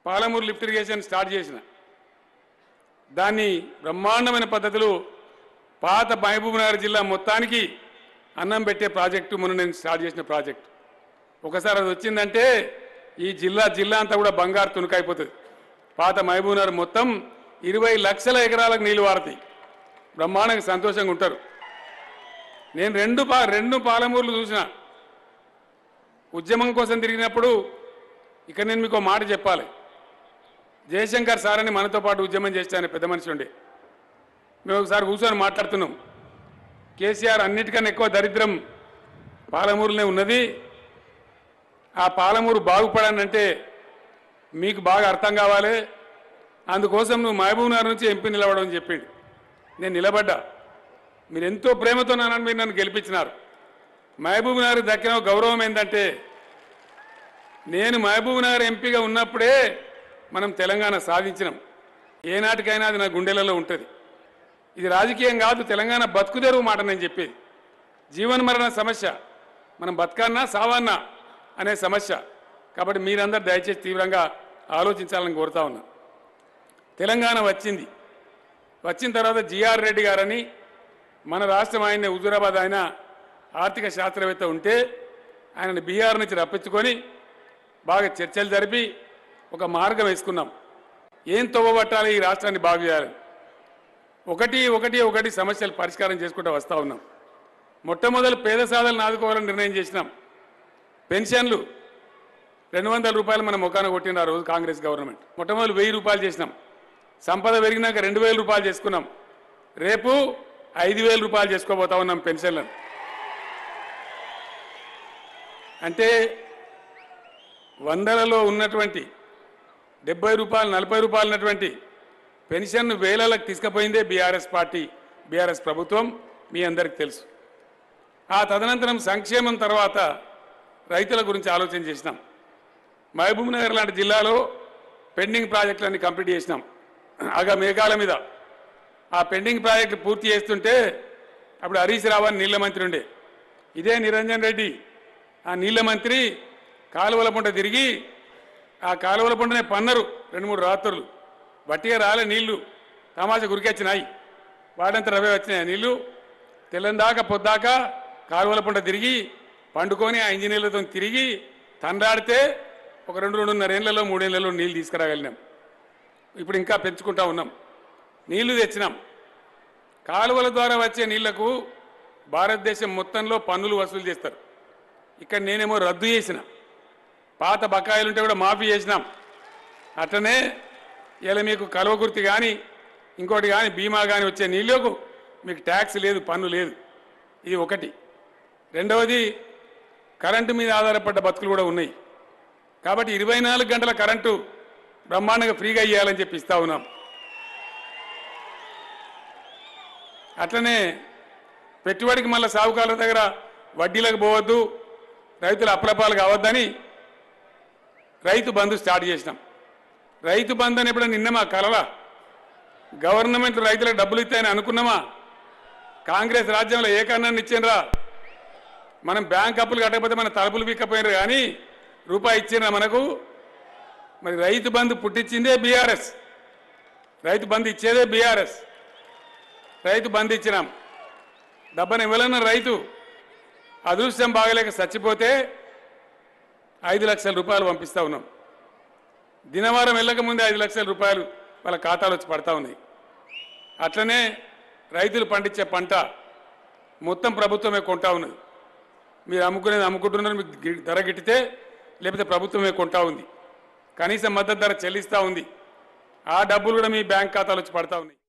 Palamuru lift irrigation start చేసిన దాన్ని బ్రహ్మాండమైన పద్ధతిలో పాత మహబూబ్నగర్ జిల్లా మొత్తానికి అన్నం పెట్టే ప్రాజెక్టు మొన్న నేను స్టార్ట్ చేసిన ప్రాజెక్టు ఒకసారి అది వచ్చిందంటే ఈ జిల్లా జిల్లా అంతా కూడా బంగారు తునుకైపోతుంది పాత మహబూబ్నగర్ మొత్తం ఇరవై లక్షల ఎకరాలకు నీళ్లు వారతాయి బ్రహ్మాండంగా సంతోషంగా ఉంటారు నేను రెండు పా రెండు పాలమూర్లు చూసిన ఉద్యమం కోసం తిరిగినప్పుడు ఇక్కడ నేను మీకు ఒక మాట చెప్పాలి జయశంకర్ సార్ అని మనతో పాటు ఉద్యమం చేస్తే పెద్ద మనిషి ఉండే మేము ఒకసారి కూర్చొని మాట్లాడుతున్నాం కేసీఆర్ అన్నిటికన్నా ఎక్కువ దరిద్రం పాలమూరులోనే ఉన్నది ఆ పాలమూరు బాగుపడానంటే మీకు బాగా అర్థం కావాలి అందుకోసం నువ్వు మహబూబ్నగర్ నుంచి ఎంపీ నిలబడమని అని చెప్పిండు నేను నిలబడ్డా మీరు ఎంతో ప్రేమతో నన్ను మీరు నన్ను గెలిపించినారు మహబూబ్ నగర్ దక్కిన గౌరవం ఏంటంటే నేను మహబూబ్ నగర్ ఎంపీగా ఉన్నప్పుడే మనం తెలంగాణ సాధించినాం ఏనాటికైనా అది నా గుండెలలో ఉంటుంది ఇది రాజకీయం కాదు తెలంగాణ బతుకుదెరువు మాట నేను చెప్పేది జీవన మరణ సమస్య మనం బతకన్నా సావన్నా అనే సమస్య కాబట్టి మీరందరూ దయచేసి తీవ్రంగా ఆలోచించాలని కోరుతా ఉన్నా తెలంగాణ వచ్చింది వచ్చిన తర్వాత జిఆర్ రెడ్డి గారని మన రాష్ట్రం ఆయన హుజూరాబాద్ ఆయన ఆర్థిక శాస్త్రవేత్త ఉంటే ఆయనని బీహార్ నుంచి రప్పించుకొని బాగా చర్చలు జరిపి ఒక మార్గం వేసుకున్నాం ఏం తవ్వబట్టాలి ఈ రాష్ట్రాన్ని బాగు చేయాలి ఒకటి ఒకటి ఒకటి సమస్యలు పరిష్కారం చేసుకుంటూ వస్తూ ఉన్నాం మొట్టమొదలు పేద సాధనలు ఆదుకోవాలని నిర్ణయం చేసినాం పెన్షన్లు రెండు వందల రూపాయలు మన ముఖాన కొట్టిన ఆ రోజు కాంగ్రెస్ గవర్నమెంట్ మొట్టమొదలు వెయ్యి రూపాయలు చేసినాం సంపద పెరిగినాక రెండు వేల రూపాయలు చేసుకున్నాం రేపు ఐదు వేల రూపాయలు చేసుకోబోతా ఉన్నాం పెన్షన్లను అంటే వందలలో ఉన్నటువంటి డెబ్బై రూపాయలు నలభై రూపాయలు ఉన్నటువంటి పెన్షన్ వేలలకు తీసుకుపోయిందే బీఆర్ఎస్ పార్టీ బీఆర్ఎస్ ప్రభుత్వం మీ అందరికి తెలుసు ఆ తదనంతరం సంక్షేమం తర్వాత రైతుల గురించి ఆలోచన చేసినాం మహబూబ్ నగర్ లాంటి జిల్లాలో పెండింగ్ ప్రాజెక్టులన్నీ కంప్లీట్ చేసినాం ఆగా మేఘాల మీద ఆ పెండింగ్ ప్రాజెక్టు పూర్తి చేస్తుంటే అప్పుడు హరీష్ రావు అని నీళ్ల మంత్రి ఉండే ఇదే నిరంజన్ రెడ్డి ఆ నీళ్ల మంత్రి కాలువల పుంట తిరిగి ఆ కాలువల పుంటనే పన్నరు రెండు మూడు రాత్రులు వట్టిగా రాలే నీళ్లు తమాషా గురికొచ్చినాయి వాడంతా రవే వచ్చినాయి ఆ నీళ్లు తెల్లందాకా పొద్దాక కాలువల పుంట తిరిగి పండుకొని ఆ ఇంజనీర్లతో తిరిగి తండ్రాడితే ఒక రెండు రెండున్నర ఏళ్లలో మూడేళ్లలో నీళ్లు తీసుకురాగలిగినాం ఇప్పుడు ఇంకా పెంచుకుంటా ఉన్నాం నీళ్లు తెచ్చినాం కాలువల ద్వారా వచ్చే నీళ్లకు భారతదేశం మొత్తంలో పన్నులు వసూలు చేస్తారు ఇక్కడ నేనేమో రద్దు చేసిన పాత బకాయిలు ఉంటే కూడా మాఫీ చేసినాం అట్లనే ఇలా మీకు కలవకుర్తి కానీ ఇంకోటి కానీ బీమా కానీ వచ్చే నీళ్ళకు మీకు ట్యాక్స్ లేదు పన్ను లేదు ఇది ఒకటి రెండవది కరెంటు మీద ఆధారపడ్డ బతుకులు కూడా ఉన్నాయి కాబట్టి ఇరవై నాలుగు గంటల కరెంటు బ్రహ్మాండంగా ఫ్రీగా ఇవ్వాలని చెప్పి ఇస్తా ఉన్నాం అట్లనే పెట్టుబడికి మళ్ళీ సాగుకారుల దగ్గర వడ్డీలకు పోవద్దు రైతులు అప్రపాలు కావద్దని రైతు బంధు స్టార్ట్ చేసినాం రైతు బంధు అని ఎప్పుడైనా నిన్నమా కలలా గవర్నమెంట్ రైతులకు డబ్బులు ఇస్తాయని అనుకున్నామా కాంగ్రెస్ రాజ్యంలో ఏ కన్నాన్ని ఇచ్చిండ్రా మనం బ్యాంక్ అప్పులు కట్టకపోతే మన తలుపులు పీక్కపోయినారు కానీ రూపాయి ఇచ్చిండ్రా మనకు మరి రైతు బంధు పుట్టించిందే బీఆర్ఎస్ రైతు బంధు ఇచ్చేదే బీఆర్ఎస్ రైతు బంధు ఇచ్చినాం డబ్బను ఇవ్వలేన రైతు అదృష్టం బాగలేక చచ్చిపోతే ఐదు లక్షల రూపాయలు పంపిస్తా ఉన్నాం దినవారం వెళ్ళక ముందే ఐదు లక్షల రూపాయలు వాళ్ళ ఖాతాలో వచ్చి పడతా ఉన్నాయి అట్లనే రైతులు పండించే పంట మొత్తం ప్రభుత్వమే కొంటా ఉన్నది మీరు అమ్ముకునేది అమ్ముకుంటున్నారు మీకు గి- ధర గిట్టితే లేకపోతే ప్రభుత్వమే కొంటా ఉంది కనీస మద్దతు ధర చెల్లిస్తూ ఉంది ఆ డబ్బులు కూడా మీ బ్యాంక్ ఖాతాలో వచ్చి పడతా ఉన్నాయి